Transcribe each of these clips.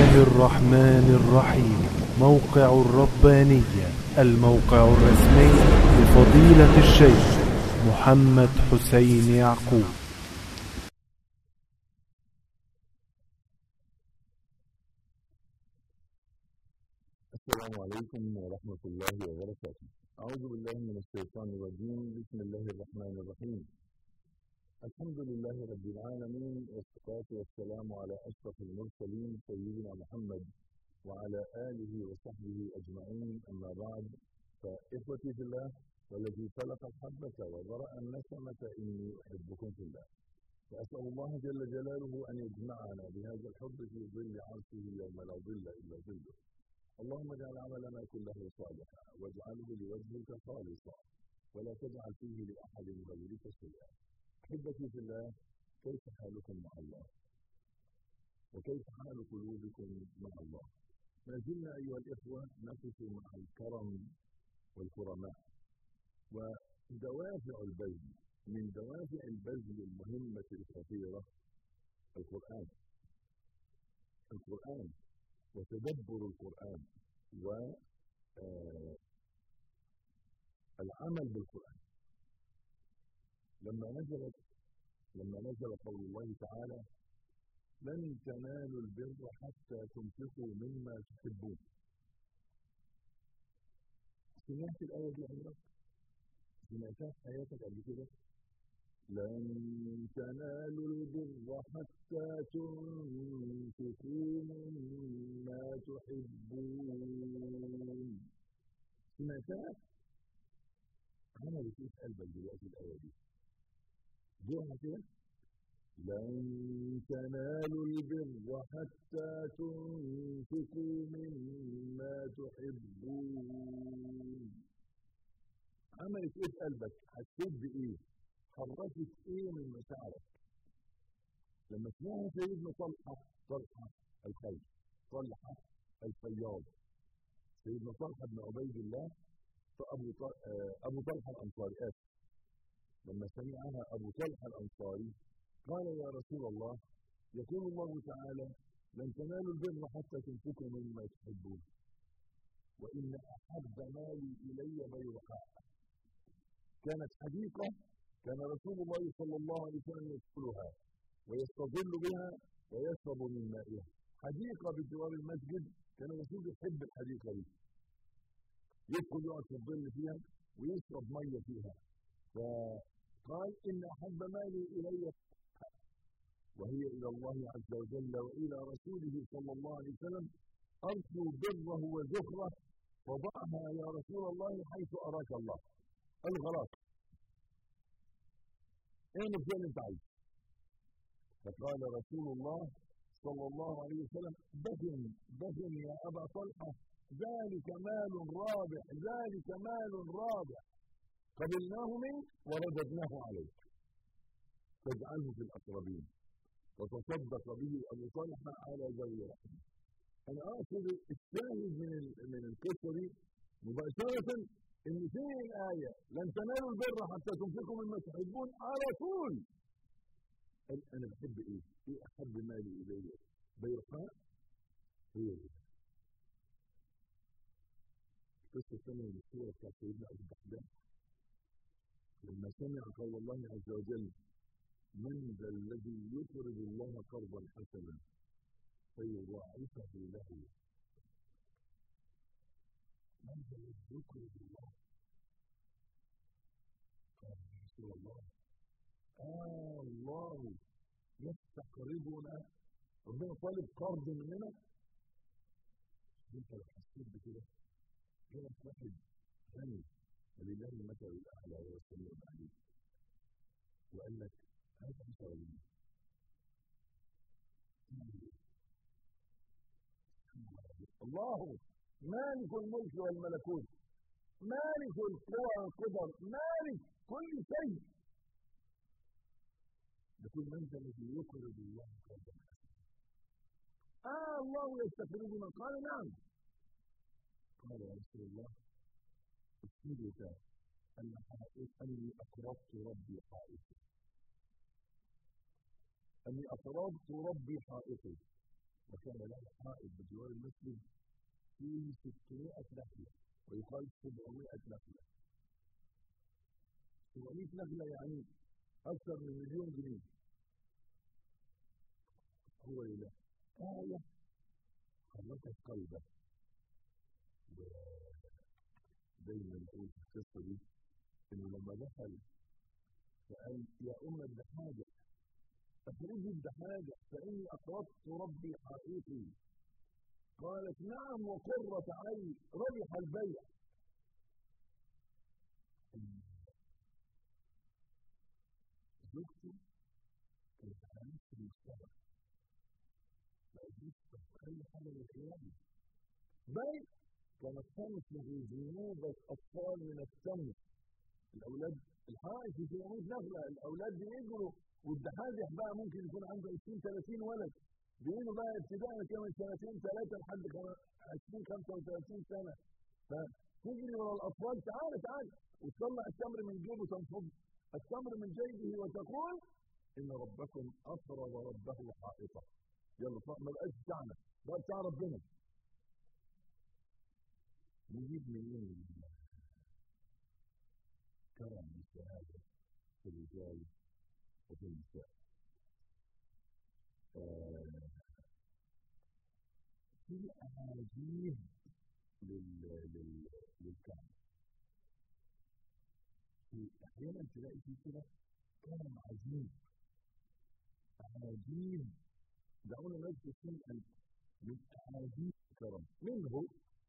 الله الرحمن الرحيم موقع الربانية الموقع الرسمي لفضيلة الشيخ محمد حسين يعقوب السلام عليكم ورحمة الله وبركاته أعوذ بالله من الشيطان الرجيم بسم الله الرحمن الرحيم الحمد لله رب العالمين والصلاة والسلام على أشرف المرسلين سيدنا محمد وعلى آله وصحبه أجمعين أما بعد فإخوتي في الله والذي خلق الحبة وبرأ النسمة إني أحبكم في الله وأسأل الله جل جلاله أن يجمعنا بهذا الحب في ظل عرشه يوم لا ظل إلا ظله اللهم اجعل عملنا كله صالحا واجعله لوجهك خالصا ولا تجعل فيه لأحد غيرك شيئا أحبتي في الله كيف حالكم مع الله وكيف حال قلوبكم مع الله ما زلنا أيها الإخوة نقف مع الكرم والكرماء ودوافع البذل من دوافع البذل المهمة الخطيرة القرآن القرآن وتدبر القرآن والعمل بالقرآن لما نزلت لما نزل قول الله تعالى لن تنالوا البر حتى تنفقوا مما تحبون سمعت الآية دي عمرك؟ سمعتها في حياتك قبل كده؟ لن تنالوا البر حتى تنفقوا مما تحبون سمعتها؟ عملت ايه في قلبك دلوقتي الآية دي؟ جوعها كده؟ لن تنالوا البر حتى تنفقوا مما تحبون عملت ايه في قلبك؟ حسيت بايه؟ حركت ايه من مشاعرك لما سمعها سيدنا طلحه طلحه الخير طلحه الفياض سيدنا طلحه بن عبيد الله فابو ابو طلحه الانصاري اسف لما سمعها ابو طلحه الانصاري قال يا رسول الله يقول الله تعالى لن تنالوا البر حتى تنفقوا مما تحبون وان احب مالي الي بيرحاء كانت حديقه كان رسول الله صلى الله عليه وسلم يدخلها ويستظل بها ويشرب من مائها حديقة بجوار المسجد كان الرسول يحب الحديقة دي يدخل يقعد في الظل فيها ويشرب مية فيها فقال إن أحب مالي إلي وهي إلى الله عز وجل وإلى رسوله صلى الله عليه وسلم أرجو بره وزخره وضعها يا رسول الله حيث أراك الله قال خلاص اعمل فيها اللي انت عايزه فقال رسول الله صلى الله عليه وسلم بهن بهن يا ابا طلحه ذلك مال رابح ذلك مال رابح قبلناه منك ورددناه عليك فاجعله في الاقربين وتصدق به ابو طلحه على ذوي رحمه انا اقصد الشاهد من من القصه دي مباشره ان في الايه لن تنالوا البر حتى تنفقوا مما تحبون على طول انا بحب ايه؟ ايه احب مالي الي؟ بيرحاء هي القصه الثانيه من السوره بتاعت سيدنا ابو الدحداح لما سمع قول الله عز وجل من ذا الذي يقرض الله قرضا حسنا فيضاعفه له من ذا الذي يقرض الله قال يا رسول الله آه الله يستقرضنا ربنا طالب قرض مننا انت لو حسيت بكده كده واحد غني ولله المثل الاعلى وهو السميع العليم وقال لك هذا انت ولي الله مالك الملك والملكوت مالك القوى والقدر مالك كل شيء يقول من ذا الذي يقرض الله قرضا آه الله يستقرضنا قال نعم قال يا رسول الله اكتبك أن أني أقرضت ربي حائطي أني أقرضت ربي حائطي وكان له حائط بجوار المسجد فيه 600 نخلة ويقال 700 نخلة 700 نخلة يعني أكثر من مليون جنيه هو إله آية حركت قلبه دايما نقول في القصة دي إنه لما دخل فقال يا أمة بحاجة أخرجي بحاجة فإني أقرضت ربي حائطي قالت نعم وقرة عين ربح البيع زوجتي كانت عايشة في المجتمع ما قدرتش تتخيل حاجة من القيامة بل كانت تنصب جنوب الأطفال من السمن الأولاد الحائط في 700 نخلة الأولاد بيجروا والدحادح بقى ممكن يكون عنده 20 30 ولد بيجوا بقى ابتداء كمان سنتين ثلاثة لحد 20 35 سنة فتجري ورا الأطفال تعالى تعالى وتطلع التمر من جيبه تنفض التمر من جيبه وتقول إن ربكم أفرض ربه حائطا يلا ما بقاش بتاعنا بقى بتاع ربنا نجيب منين كرم الشهادة في الرجال وفي النساء في أعاجيب لل... لل... للكعبة في أحيانا تلاقي في كده كلام عجيب أعاجيب دعونا نذكر شيئا من أعاجيب الكرم منه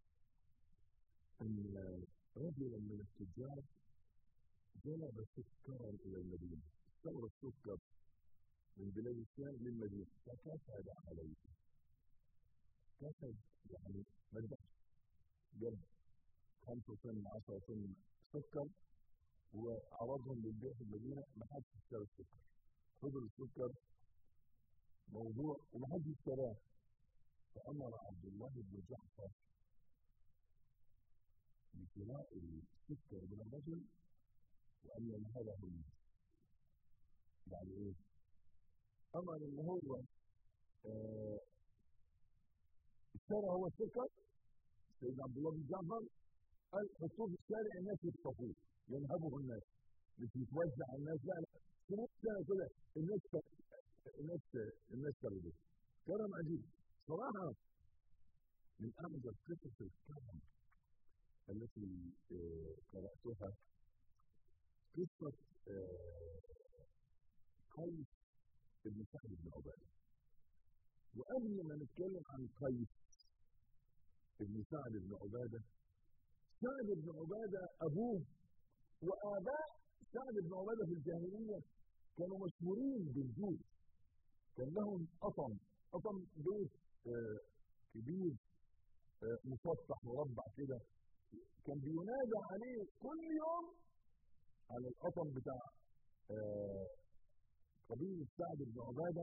أن رجلا من التجار جلب سكرا إلى المدينة استورد السكر من بلاد الشام للمدينة فكسد عليه كسد يعني مدح جاب خمسة طن 10 طن سكر وعرضهم للبيع في المدينة ما حدش اشترى السكر فضل السكر موضوع وما حدش اشتراه فأمر عبد الله بن جعفر بشراء السكر من الرجل وأن ينهره منه يعني إيه؟ أمر إن هو اشترى هو السكر سيدنا عبد الله بن جعفر قال حطوه في الشارع الناس يخطفوه ينهبه الناس مش يتوزع على الناس لا لا في نص سنه كده الناس الناس الناس تاخده كرم عجيب صراحه من اعجب قصص الكرم التي قراتها قصه قيس بن سعد بن عباده وقبل ما نتكلم عن قيس بن سعد بن عباده سعد بن عباده ابوه وآباء سعد بن عبادة في الجاهلية كانوا مشهورين بالجود كان لهم أطم أطم بيت آه كبير آه مسطح مربع كده كان بينادى عليه كل يوم على الأطم بتاع آه قبيلة سعد بن عبادة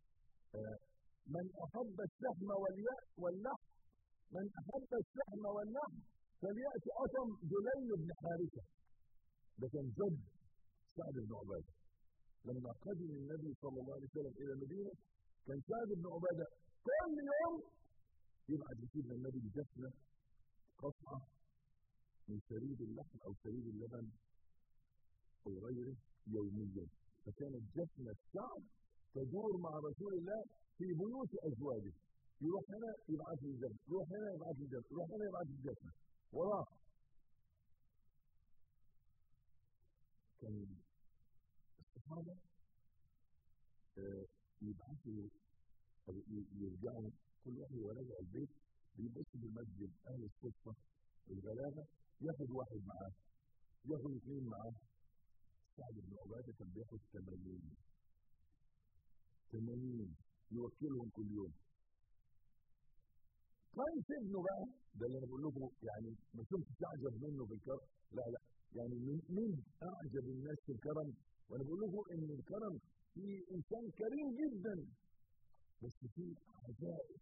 من أحب الشحم واللحم من أحب الشحم واللحم فليأتي أطم جليل بن حارثة ده كان جد سعد بن عباده لما قدم النبي صلى الله عليه وسلم الى المدينه كان سعد بن عباده كل يوم يبعث لسيدنا النبي بجفنه قطعه من سريد اللحم او سريد اللبن او غيره يوميا فكانت جفنه سعد تدور مع رسول الله في بيوت ازواجه يروح هنا يبعث لي الجفنه يروح هنا يبعث لي الجفنه يروح هنا يبعث لي الجفنه وراه كان الصحابة يبعثوا أو يرجعوا كل واحد وراجع البيت بيبص في المسجد أهل الصدفة الغلابة ياخد واحد معاه ياخد اثنين معاه سعد بن عبادة كان بياخد 80 80 يوكلهم كل يوم قيس ابنه بقى ده اللي انا بقول لكم يعني ما كنتش اعجب منه في الكرم لا لا يعني من من اعجب الناس في الكرم وانا بقول لكم ان الكرم في انسان كريم جدا بس في عجائب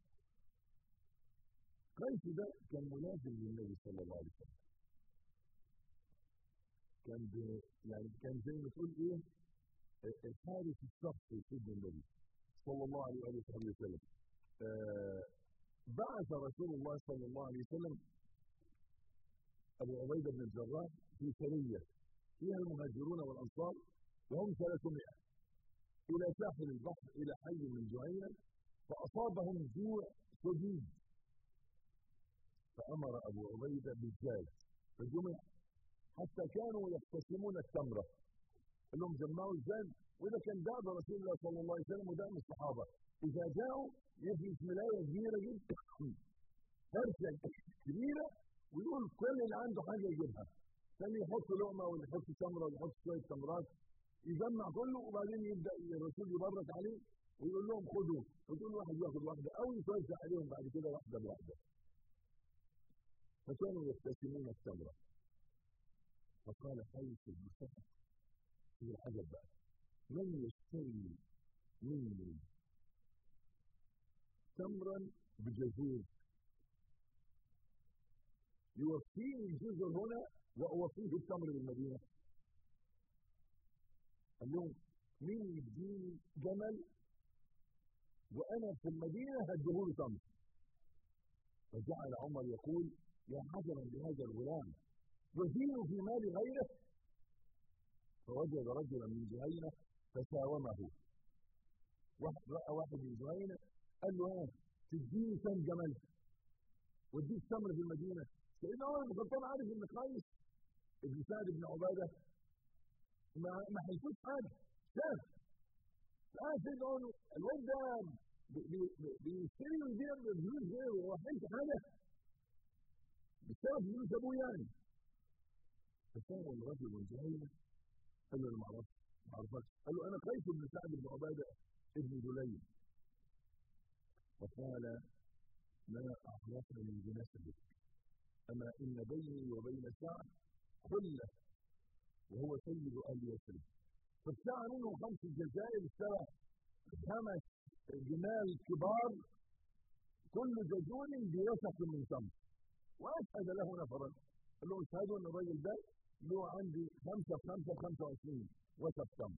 قيس ده كان ملازم للنبي صلى الله عليه وسلم كان ب... يعني كان زي ما تقول ايه الحارس الشخصي لسيدنا النبي صلى الله عليه وآله وصحبه وسلم آه بعث رسول الله صلى الله عليه وسلم أبو عبيدة بن الجراح في سرية فيها المهاجرون والأنصار وهم 300 إلى ساحل البحر إلى حي من جهينة فأصابهم جوع شديد فأمر أبو عبيدة بالزاد فجمع حتى كانوا يقتسمون التمرة قال لهم جمعوا الزاد وده كان دعوة رسول الله صلى الله عليه وسلم ودعم الصحابة إذا جاءوا يفرش ملاية كبيرة جدا فرشة كبيرة ويقول كل اللي عنده حاجة يجيبها ثاني يحط لقمة ولا يحط تمرة ولا يحط شوية تمرات يجمع كله وبعدين يبدأ الرسول يبرك عليه ويقول لهم خدوا وكل واحد ياخد واحدة أو يتوزع عليهم بعد كده واحدة بواحدة فكانوا يقتسمون التمرة فقال قيس بن سعد في العجب بقى من يشتري مني تمرا بجزور يوفيني الجزر هنا واوفيه التمر بالمدينه قال لهم مين يديني جمل وانا في المدينه هديهوله تمر فجعل عمر يقول يا عجبا لهذا الغلام يزيد في مال غيره فوجد رجلا من جهينه فساومه واحد راى واحد من جهينه قال له ها تديني كم جمل واديك تمر في المدينه سيدنا عمر بن الخطاب عارف ان قيس ابن سعد بن عباده ما ما هيفوت حاجه شاف فقال سيدنا عمر الواد ده بيشتري ويبيع بفلوس غيره هو حلت حاجه بسبب فلوس ابوه يعني فسأل الرجل من جهينه قال له انا ما اعرفش ما اعرفكش قال له انا قيس بن سعد بن عباده ابن دليل فقال لا اعرفني بنسبك اما ان بيني وبين سعد خله وهو سيد اهل يثرب فابتاع منه خمس الجزائر اشترى خمس جمال كبار كل جزور بوسق من تمر واشهد له نفرا قال له اشهدوا ان الراجل ده له عندي خمسه في خمسه ب 25 وسق تمر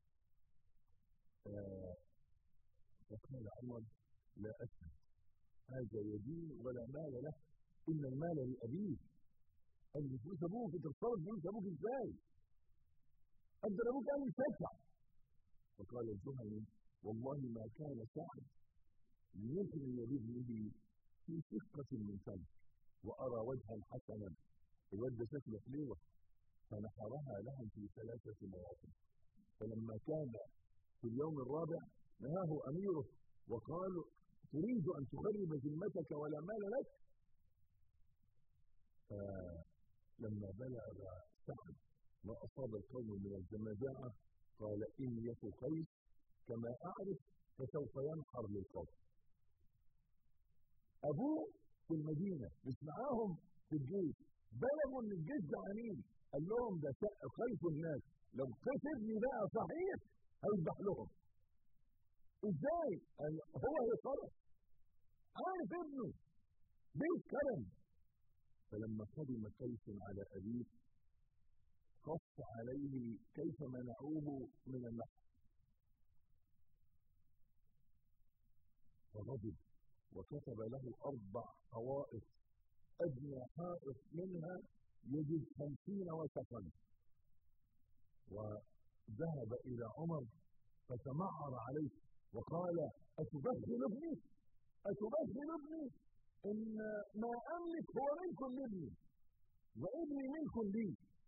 فقال عمر لا أشهد هذا يدين ولا مال له إن المال لأبيه قال لي فلوس أبوك تتصرف فلوس أبوك إزاي؟ أنت أبوك قال لي تدفع فقال الجهني والله ما كان سعد ليثني بابنه في شقة من تمر وأرى وجها حسنا الوجه شكله حلوة فنحرها لهم في ثلاثة مواطن فلما كان في اليوم الرابع نهاه أميره وقال تريد أن تخرب ذمتك ولا مال لك فلما بلغ سعد ما أصاب القوم من الجماجعة قال إن يك قيس كما أعرف فسوف ينحر للقوم أبوه في المدينة مش معاهم في الجيش بلغوا ان الجيش جعانين قال لهم ده خيف الناس لو قيس ابني بقى صحيح هيذبح لهم ازاي هو يتصرف عارف ابنه بيت كرم فلما قدم قيس على ابيه قص عليه كيف منعوه من النحر فغضب وكتب له اربع حوائط ادنى حائط منها يجد خمسين وسقا وذهب الى عمر فتمعر عليه وقال أتبخل ابني أتبخل ابني إن ما أملك هو منكم لابني وابني منكم لي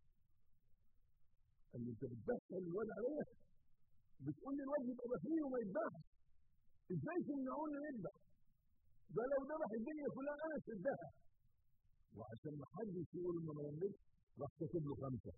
قال لي أنت بتدخل الواد عليا بتقول لي الواد يبقى بخيل وما يذبحش إزاي تمنعوني نذبح ده لو ذبح الدنيا كلها أنا سدها وعشان ما حدش يقول إنه ما يملكش راح كاتب له خمسة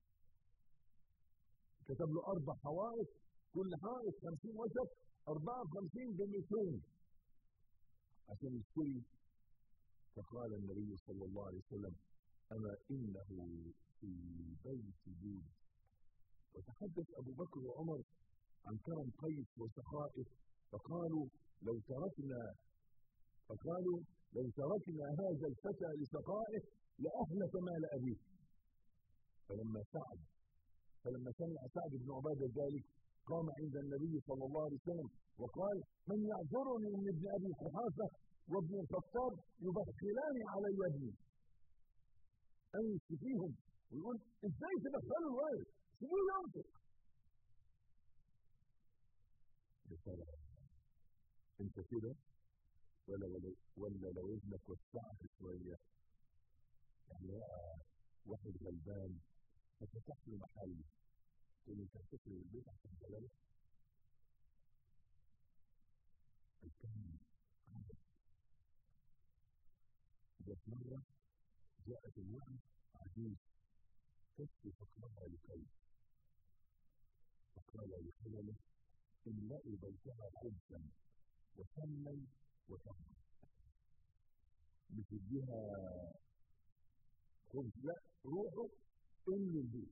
كتب له أربع حوائط كل حائط 50 وسط 54 ب 200 عشان يشتري فقال النبي صلى الله عليه وسلم أما إنه في بيت جود وتحدث أبو بكر وعمر عن كرم قيس وسخائه فقالوا لو تركنا فقالوا لو تركنا هذا الفتى لسخائه لأهلك مال أبيه فلما سعد فلما سمع سعد بن عبادة ذلك قام عند النبي صلى الله عليه وسلم وقال من يعذرني من ابن ابي قحافه وابن الخطاب يبخلان علي ابني امشي فيهم ويقول ازاي تدخلوا الوالد سيبوه ينطق بصراحه انت كده ولا ولا ولا لو ابنك وسعك شويه يعني بقى واحد غلبان فتفتح له محل تقول انت هتفرق البيت عشان جلالك الكلام عجب جت مرة جاءت امرأة عجوز تشكي فقرها لكي فقال لخلله املأوا بيتها خبزا وسمنا وتمرا بتديها خبز لا روحوا املوا البيت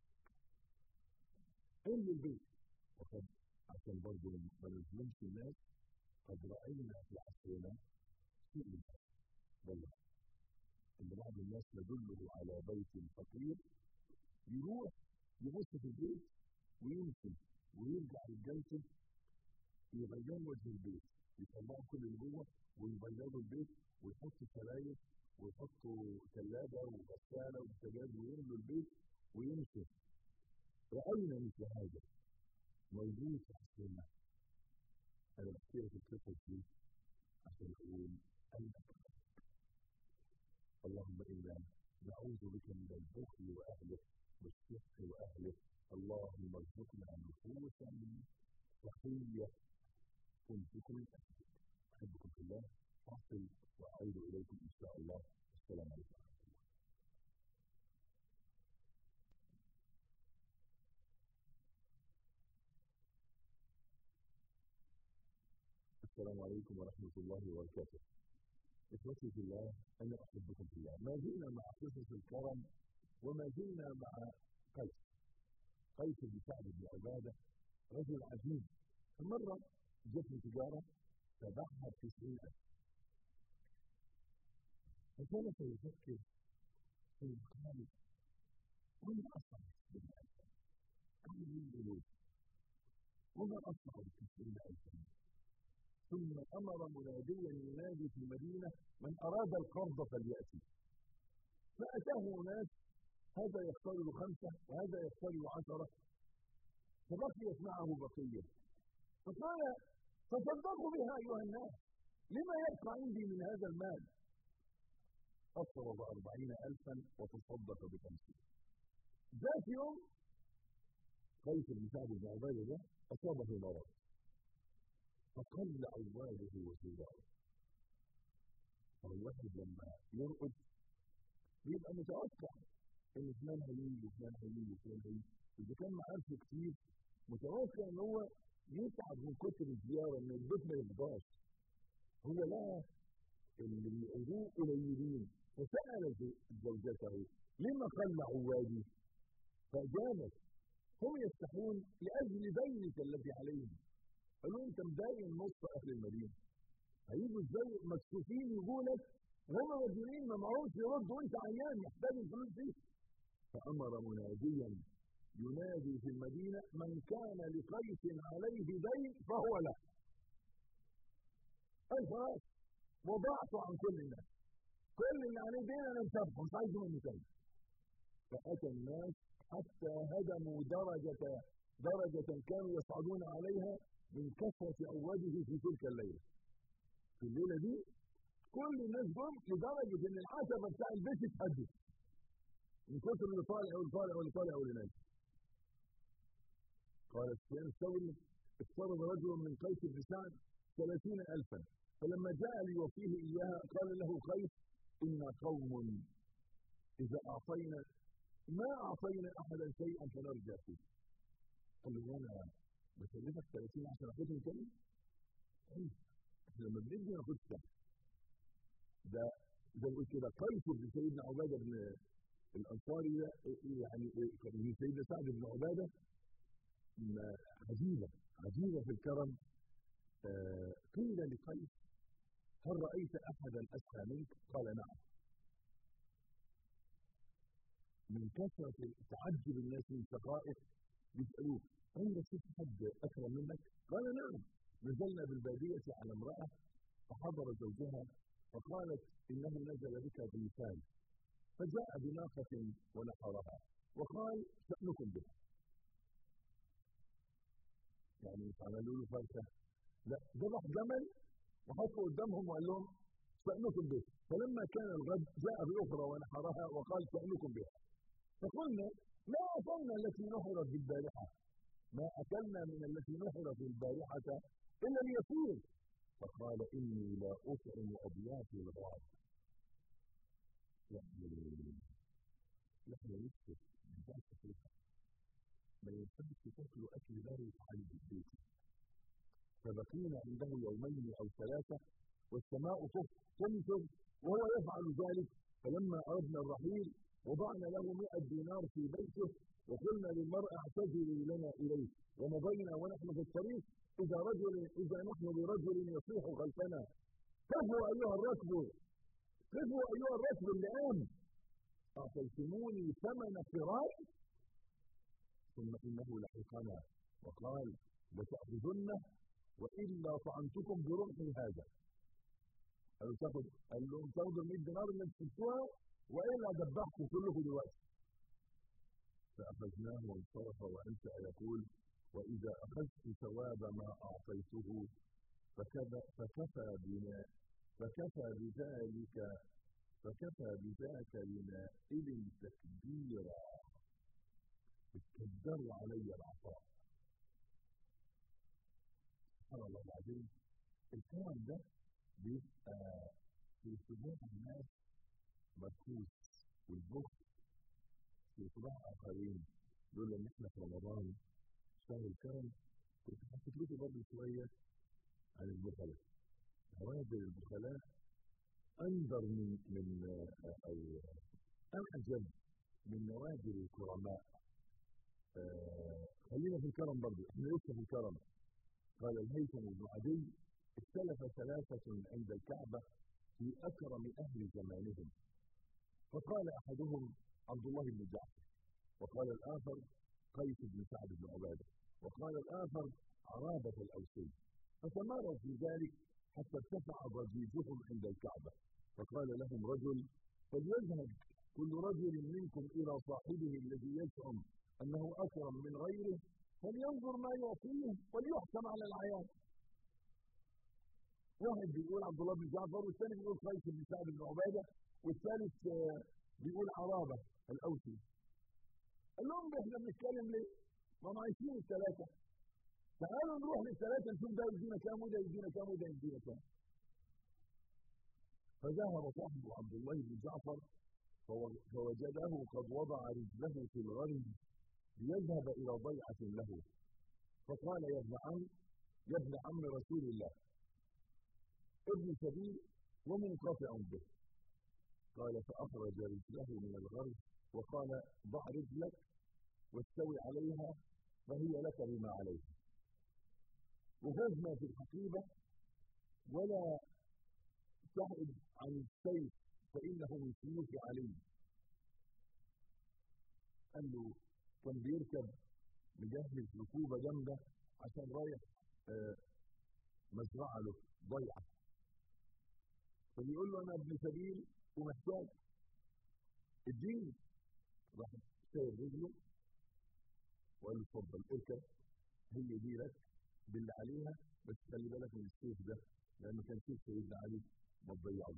املوا البيت وقد عشان برضه ما نظلمش الناس قد راينا في عصرنا سوء الحال والله ان بعض الناس يدله على بيت فقير يروح يبص في البيت ويمشي ويرجع للجلسه يغير وجه البيت يطلعوا كل اللي جوه ويبيضوا البيت ويحطوا سراير ويحطوا ثلاجه وغساله وبوتاجاز ويملوا البيت ويمشوا راينا مثل هذا موجود في عصرنا انا بحكي لك القصص دي عشان اقول انك اللهم انا نعوذ بك من البخل واهله والشح واهله اللهم ارزقنا نفوسا تقيه تمسك من اهلك احبكم في الله فاصل واعود اليكم ان شاء الله السلام عليكم ورحمه الله السلام عليكم ورحمة الله وبركاته. إخوتي في الله أنا أحبكم في الله. ما زلنا مع قصص الكرم وما زلنا مع قيس. قيس بن سعد بن عبادة رجل عجيب. مرة جت تجارة فباعها ب 90000 فكان سيفكر في قال وما أصنع بالألف؟ قال لي الألوف وما أصنع بالتسعين ألفا ثم امر مناديا ينادي في المدينه من اراد القرض فلياتي فاتاه ناس هذا يقترض خمسه وهذا يقترض عشره فبقيت معه بقيه فقال تصدقوا بها ايها الناس لما يبقى عندي من هذا المال اقترض أربعين ألفا وتصدق بخمسين ذات يوم قيس بن سعد بن عبيده ده اصابه مرض فقل عواده وزواره فالواحد لما يرقد بيبقى متوقع ان فلان هيجي وفلان هيجي وفلان هيجي اذا كان معارفه كتير متوقع ان هو يتعب من كتر الزياره ان البيت ما يفضاش هو لقى اللي بيعودوه قليلين فسال زوجته لما قل عوادي فاجابت هم يفتحون لاجل دينك الذي عليهم قالوا انت مدين نص اهل المدينه هيجوا ازاي مكسوفين يجوا لك وهم مدينين ما معهوش يردوا وانت عيان محتاج الفلوس دي فامر مناديا ينادي في المدينه من كان لقيس عليه دين فهو له قال خلاص وضعته عن كل الناس كل اللي عليه دين انا مسامحه مش عايزه منه تاني فاتى الناس حتى هدموا درجه درجه كانوا يصعدون عليها من كثرة أوده في تلك الليلة في الليلة دي كل الناس جم لدرجة إن العتبة بتاع البيت اتهدت من كثر اللي طالع واللي طالع واللي طالع واللي نازل قال سفيان الثوري اقترض رجل من قيس بن سعد ثلاثين ألفا فلما جاء ليوفيه إياها قال له قيس إنا قوم إذا أعطينا ما أعطينا أحدا شيئا فنرجع فيه قال له أنا بكلفك 30 عشان اخدهم تاني احنا لما بندي ما ناخدش تاني ده زي ما قلت كده قيس بن سيدنا عباده بن الانصاري ده يعني من سيدنا سعد بن عباده عجيبه عجيبه في الكرم آه قيل لقيس هل رايت احدا اسخى منك؟ قال نعم من كثره تعجب الناس من سخائه يسالوه عندك شفت حد أكرم منك؟ قال نعم نزلنا بالبادية على امرأة فحضر زوجها فقالت إنه نزل بك ضيفان فجاء بناقة ونحرها وقال شأنكم بها يعني عملوا له فرشة لا ذبح جمل وحطوا قدامهم وقال لهم شأنكم به فلما كان الغد جاء بأخرى ونحرها وقال شأنكم بها فقلنا ما أكلنا التي نحرت بالبارحة ما أكلنا من التي نحرت البارحة إلا اليسير فقال إني لا أطعم أضيافي الغاد يعني يعني نفسك ما ينفعش تاكلها ما ينفعش تاكلوا أكل بارد على البيت فبقينا عنده يومين أو ثلاثة والسماء تمطر وهو يفعل ذلك فلما أردنا الرحيل وضعنا له 100 دينار في بيته وقلنا للمرأة اعتذري لنا إليه ومضينا ونحن في الطريق إذا رجل إذا نحن برجل يصيح خلفنا كفوا أيها الركب كفوا أيها الركب اللئام أعطيتموني ثمن فراق ثم إنه لحقنا وقال لتأخذنه وإلا طعنتكم برمحي هذا قالوا تاخد قال لهم تاخدوا ال 100 دينار اللي انتم سبتوها والا ذبحكم كلكم دلوقتي فاخذناه وانصرف وانت يقول واذا اخذت ثواب ما اعطيته فكفى فكفى بنا فكفى بذلك فكفى بذاك لنائل تكبيرا اتكدروا علي العطاء سبحان الله العظيم الكلام ده بيبقى في صدور الناس مركوز والبخل في صدور اخرين دول ان احنا في رمضان شهر الكرم كنت حكيت لكم برضه شويه عن البخلاء نوادر البخلاء انذر من من او اعجب من نوادر الكرماء آه خلينا في الكرم برضه احنا لسه في الكرم قال الهيثم بن عدي اختلف ثلاثة عند الكعبة في أكرم أهل زمانهم فقال أحدهم عبد الله بن جعفر وقال الآخر قيس بن سعد بن عبادة وقال الآخر عرابة الأوسي فتماروا في ذلك حتى ارتفع ضجيجهم عند الكعبة فقال لهم رجل فليذهب كل رجل منكم إلى صاحبه الذي يزعم أنه أكرم من غيره فلينظر ما يعطيه وليحكم على العيان واحد بيقول عبد الله بن جعفر والثاني بيقول قيس بن سعد بن عباده والثالث بيقول عرابه الاوسي قال لهم احنا بنتكلم ليه؟ ما عايشين الثلاثه تعالوا نروح للثلاثه نشوف ده يدينا كام وده يدينا كام وده يدينا كام فذهب صاحب عبد الله بن جعفر فوجده قد وضع رجله في الغرب ليذهب الى ضيعه له فقال يا ابن عم يا ابن عم رسول الله ابن سبيل ومنقطع به قال فأخرج رجله من الغرب وقال ضع رجلك واستوي عليها فهي لك بما عليها وخذنا في الحقيبة ولا تبعد عن السيف فإنه من سيوف علي قال له كان بيركب مجهز ركوبة جامدة عشان رايح آه مزرعة له ضيعة فبيقول له انا ابن سبيل ومحتاج اديني راح سايب رجله وقال له اتفضل اركب هي دي لك باللي عليها بس خلي بالك من السيف ده لان كان سيف سيدنا علي ما تضيعه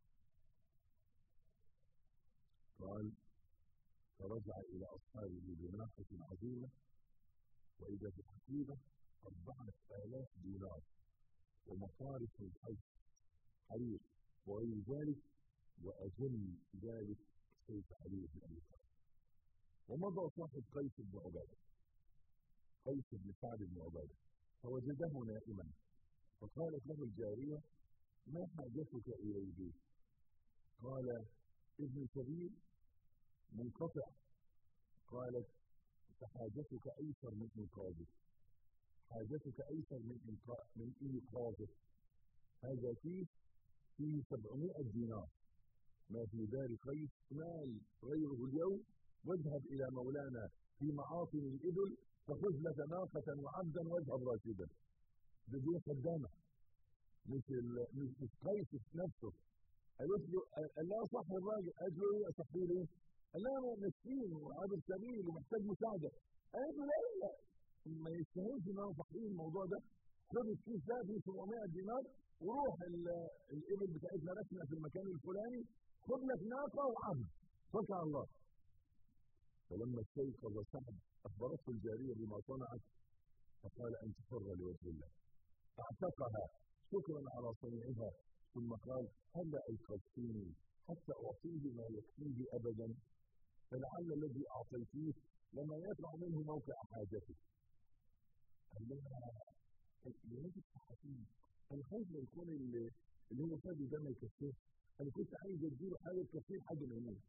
قال فرجع الى اصحابه بناقه عظيمه واذا في الحقيبه اربعه الاف دينار ومصارف الحج حرير وغير ذلك وأظن ذلك سيف علي بن أبي طالب ومضى صاحب قيس بن عبادة قيس بن سعد بن عبادة فوجده نائما فقالت له الجارية ما حاجتك إلى البيت قال ابن سبيل منقطع قالت فحاجتك أيسر من إنقاذه حاجتك أيسر من من إيقاظه هذا فيه فيه 700 دينار ما في دار قيس مال غيره اليوم واذهب إلى مولانا في معاطن الإبل فخذ لك ناقة وعبدا واذهب راشدا ده دي قدامه مش ال... مش مش قيس نفسه قالت له قال لها صح الراجل قالت له ايه اصحيه ليه؟ قال لها انا مسكين وعابر سبيل ومحتاج مساعده قالت له لا لا ما يستاهلش ان انا اصحيه الموضوع ده خد الكيس ده فيه 700 دينار وروح الابل بتاعتنا ركنه في المكان الفلاني خد لك ناقه وعبد توكل على الله فلما استيقظ سعد اخبرته الجاريه بما صنعت فقال انت حره لوجه الله اعتقها شكرا على صنيعها ثم قال هلا ايقظتني حتى اعطيه ما يكفيه ابدا فلعل الذي اعطيتيه لما يطلع منه موقع حاجته قال لها الولاد الصحفيين انا خايف لا يكون اللي اللي هو فادي ده ما يكفيش انا كنت عايز اديله حاجه تكفيه لحد ما يموت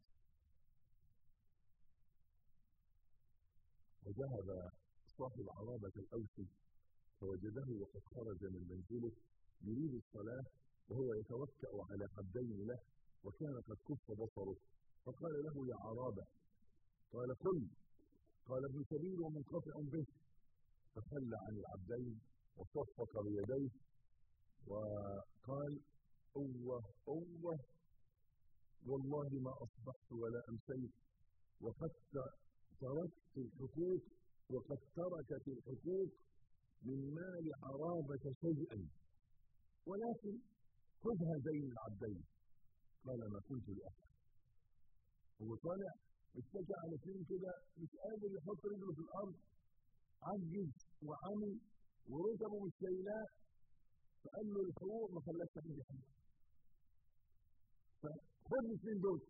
وذهب صاحب عرابة الأوسي فوجده وقد خرج من منزله يريد الصلاة وهو يتوكأ على عبدين له وكان قد كف بصره فقال له يا عرابة قال قل قال ابن سبيل ومنقطع به فخلى عن العبدين وصفق بيديه وقال أوه أوه والله ما أصبحت ولا أمسيت وقد تركت الحقوق وقد تركت الحقوق من مال عرابة شيئا ولكن خذ هذين العبدين قال ما كنت لأفعل هو طالع اتكى على فين كده مش قادر يحط رجله في الأرض عجز وعمي وركبه مش شايلاه فقال له الحقوق ما خلاش عندي حاجه فخد الاثنين دول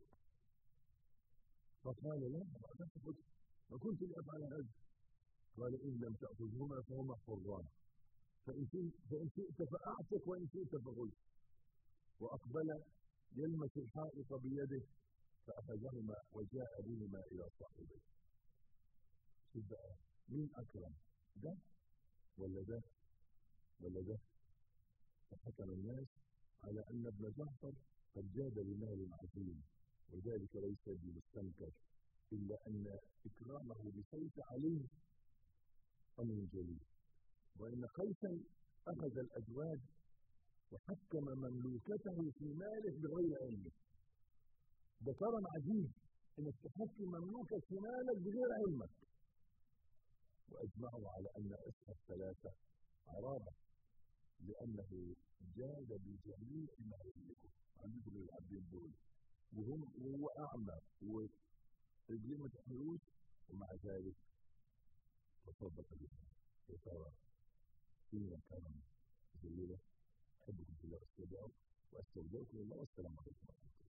فقال لا ما اقدرش اخد ما كنت لافعل هذا قال ان لم تاخذهما فهما حران فان فان شئت فاعتق وان شئت فغل واقبل يلمس الحائط بيده فاخذهما وجاء بهما الى صاحبه شوف بقى مين اكرم ده ولا ده ولا ده فحكم الناس على ان ابن جعفر قد جاد بمال عظيم وذلك ليس بمستنكر الا ان اكرامه بسيف علي امر جليل وان قيسا اخذ الازواج وحكم مملوكته في ماله بغير علمه ده كرم عجيب انك تحكم مملوكك في مالك بغير علمك واجمعوا على ان اسم الثلاثه عرابه لانه جاد بجميع ما يملكه عنده العبدين دول وهم وهو اعمى ورجليه ما تحملوش ومع ذلك تصدق بها وترى فينا كرم جليله احبكم في الله واستودعكم واستودعكم الله والسلام عليكم ورحمه الله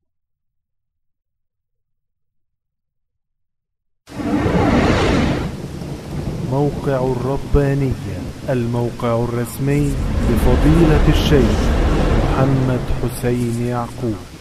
موقع الربانية الموقع الرسمي لفضيلة الشيخ محمد حسين يعقوب